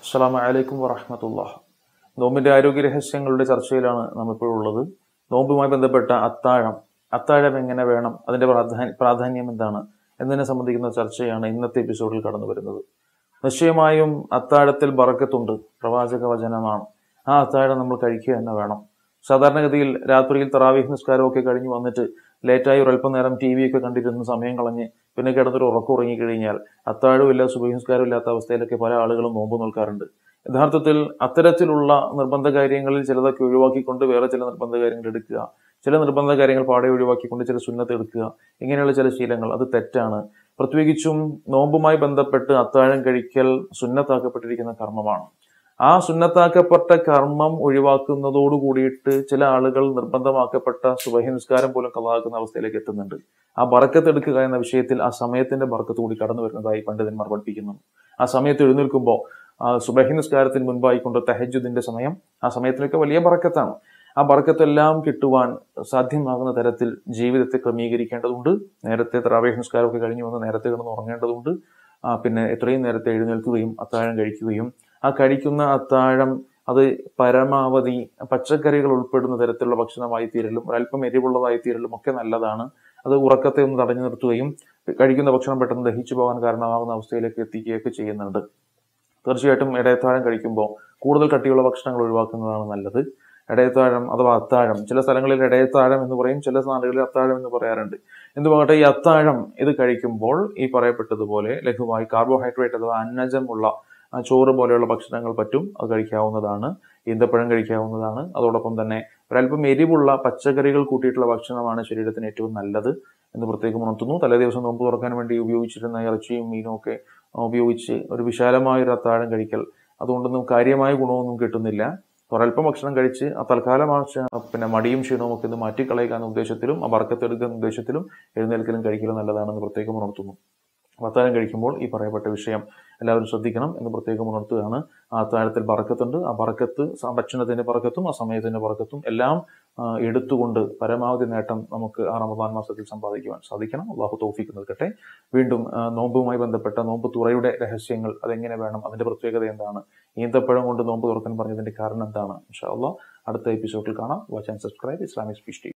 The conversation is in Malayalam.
അസ്സലാമു അലൈക്കും വറഹമത്തുള്ള നോമ്പിന്റെ ആരോഗ്യ രഹസ്യങ്ങളുടെ ചർച്ചയിലാണ് നാം ഇപ്പോൾ ഉള്ളത് നോമ്പുമായി ബന്ധപ്പെട്ട അത്താഴം അത്താഴം എങ്ങനെ വേണം അതിന്റെ പ്രാധാന്യ പ്രാധാന്യം എന്താണ് എന്നതിനെ സംബന്ധിക്കുന്ന ചർച്ചയാണ് ഇന്നത്തെ എപ്പിസോഡിൽ കടന്നു വരുന്നത് നിശ്ചയമായും അത്താഴത്തിൽ ബറക്കത്തുണ്ട് പ്രവാചക വചനമാണ് ആ അത്താഴം നമ്മൾ കഴിക്കുക തന്നെ വേണം സാധാരണഗതിയിൽ രാത്രിയിൽ തറാവീഹ് നിസ്കാരമൊക്കെ കഴിഞ്ഞ് വന്നിട്ട് ലേറ്റായി ഒരല്പം നേരം ടി വി ഒക്കെ കണ്ടിരുന്ന് സമയം കളഞ്ഞ് പിന്നെ കിടന്നൊരു ഉറക്കം ഉറങ്ങിക്കഴിഞ്ഞാൽ അത്താഴമില്ല സുബഹിസ്കാരം ഇല്ലാത്ത അവസ്ഥയിലൊക്കെ പല ആളുകളും നോമ്പ് നിൽക്കാറുണ്ട് യഥാർത്ഥത്തിൽ അത്തരത്തിലുള്ള നിർബന്ധ കാര്യങ്ങളിൽ ചിലതൊക്കെ ഒഴിവാക്കിക്കൊണ്ട് വേറെ ചില നിർബന്ധ കാര്യങ്ങൾ എടുക്കുക ചില നിർബന്ധ കാര്യങ്ങൾ പാടെ ഒഴിവാക്കിക്കൊണ്ട് ചില സുന്നത്ത് എടുക്കുക ഇങ്ങനെയുള്ള ചില ശീലങ്ങൾ അത് തെറ്റാണ് പ്രത്യേകിച്ചും നോമ്പുമായി ബന്ധപ്പെട്ട് അത്താഴം കഴിക്കൽ സുന്നത്താക്കപ്പെട്ടിരിക്കുന്ന കർമ്മമാണ് ആ സുന്നത്താക്കപ്പെട്ട കർമ്മം ഒഴിവാക്കുന്നതോട് കൂടിയിട്ട് ചില ആളുകൾ നിർബന്ധമാക്കപ്പെട്ട സുബഹി നിസ്കാരം പോലും കളാക്കുന്ന അവസ്ഥയിലേക്ക് എത്തുന്നുണ്ട് ആ ബറക്കത്ത് എടുക്കുക എന്ന വിഷയത്തിൽ ആ സമയത്തിന്റെ ബറക്കത്ത് കൂടി കടന്നു വരുന്നതായി പണ്ഡിതന്മാർ പഠിപ്പിക്കുന്നു ആ സമയത്ത് എഴുന്നേൽക്കുമ്പോൾ ആ സുബഹി നിസ്കാരത്തിന് മുൻപായിക്കൊണ്ട് തെഹജുദിന്റെ സമയം ആ സമയത്തിലൊക്കെ വലിയ ബറക്കത്താണ് ആ ബറക്കത്തെല്ലാം കിട്ടുവാൻ സാധ്യമാകുന്ന തരത്തിൽ ജീവിതത്തെ ക്രമീകരിക്കേണ്ടതുണ്ട് നേരത്തെ തറാവേഹ് നിസ്കാരമൊക്കെ കഴിഞ്ഞു വന്ന് നേരത്തെ കിടന്ന് ഉറങ്ങേണ്ടതുണ്ട് ആ പിന്നെ എത്രയും നേരത്തെ എഴുന്നേൽക്കുകയും അത്താഴം കഴിക്കുകയും ആ കഴിക്കുന്ന അത്താഴം അത് പരമാവധി പച്ചക്കറികൾ ഉൾപ്പെടുന്ന തരത്തിലുള്ള ഭക്ഷണമായി തീരലും ഒരല്പം എരിവുള്ളതായി തീരലും ഒക്കെ നല്ലതാണ് അത് ഉറക്കത്തെ ഒന്ന് തടഞ്ഞു നിർത്തുകയും കഴിക്കുന്ന ഭക്ഷണം പെട്ടെന്ന് ദഹിച്ചു പോകാൻ കാരണമാകുന്ന അവസ്ഥയിലേക്ക് എത്തിക്കുകയൊക്കെ ചെയ്യുന്നുണ്ട് തീർച്ചയായിട്ടും ഇടയത്താഴം കഴിക്കുമ്പോൾ കൂടുതൽ കട്ടിയുള്ള ഭക്ഷണങ്ങൾ ഒഴിവാക്കുന്നതാണ് നല്ലത് ഇടയത്താഴം അഥവാ അത്താഴം ചില സ്ഥലങ്ങളിൽ ഇടയത്താഴം എന്ന് പറയും ചില നാടുകളിൽ അത്താഴം എന്ന് പറയാറുണ്ട് എന്തുമാകട്ടെ ഈ അത്താഴം ഇത് കഴിക്കുമ്പോൾ ഈ പറയപ്പെട്ടതുപോലെ ലഘുവായി കാർബോഹൈഡ്രേറ്റ് അഥവാ അന്നജമുള്ള ആ ചോറ് പോലെയുള്ള ഭക്ഷണങ്ങൾ പറ്റും അത് കഴിക്കാവുന്നതാണ് ഈന്തപ്പഴം കഴിക്കാവുന്നതാണ് അതോടൊപ്പം തന്നെ ഒരല്പം എരിവുള്ള പച്ചക്കറികൾ കൂട്ടിയിട്ടുള്ള ഭക്ഷണമാണ് ശരീരത്തിന് ഏറ്റവും നല്ലത് എന്ന് പ്രത്യേകം ഉണർത്തുന്നു തലേ ദിവസം നോമ്പ് തുറക്കാൻ വേണ്ടി ഉപയോഗിച്ചിരുന്ന ഇറച്ചിയും മീനും ഒക്കെ ഉപയോഗിച്ച് ഒരു വിശാലമായ ഒരു അത്താഴം കഴിക്കൽ അതുകൊണ്ടൊന്നും കാര്യമായ ഗുണമൊന്നും കിട്ടുന്നില്ല ഒരല്പം ഭക്ഷണം കഴിച്ച് ആ തൽക്കാലം ആ ക്ഷ- പിന്നെ മടിയും ക്ഷീണവും ഒക്കെ ഒന്ന് മാറ്റിക്കളയുക എന്ന ഉദ്ദേശത്തിലും ആ ബർക്കത്തെടുക്കുക എന്ന ഉദ്ദേശത്തിലും എഴുന്നേൽക്കലും കഴിക്കലും നല്ലതാണെന്ന് പ്രത്യേകം ഉണർത്തുന്നു അത്താഴം കഴിക്കുമ്പോൾ ഈ പറയപ്പെട്ട വിഷയം എല്ലാവരും ശ്രദ്ധിക്കണം എന്ന് പ്രത്യേകം ഉണർത്തുകയാണ് ആ അത്താഴത്തിൽ ബറക്കത്തുണ്ട് ആ ബറക്കത്ത് സ- ഭക്ഷണത്തിന്റെ ബറക്കത്തും ആ സമയത്തിന്റെ ബറക്കത്തും എല്ലാം ആ, എടുത്തുകൊണ്ട് പരമാവധി നേട്ടം നമുക്ക് ആ റമദാൻ മാസത്തിൽ സമ്പാദിക്കുവാൻ സാധിക്കണം അള്ളാഹു തോഫിക്ക് നിൽക്കട്ടെ വീണ്ടും ആ, നോമ്പുമായി ബന്ധപ്പെട്ട നോമ്പ് തുറയുടെ രഹസ്യങ്ങൾ അതെങ്ങനെ വേണം അതിന്റെ പ്രത്യേകത എന്താണ് ഈന്തപ്പഴം കൊണ്ട് നോമ്പ് തുറക്കാൻ പറഞ്ഞതിന്റെ കാരണം എന്താണ് ഇൻഷാ അള്ളാഹ് അടുത്ത എപ്പിസോഡിൽ കാണാം watch and subscribe Islamic speech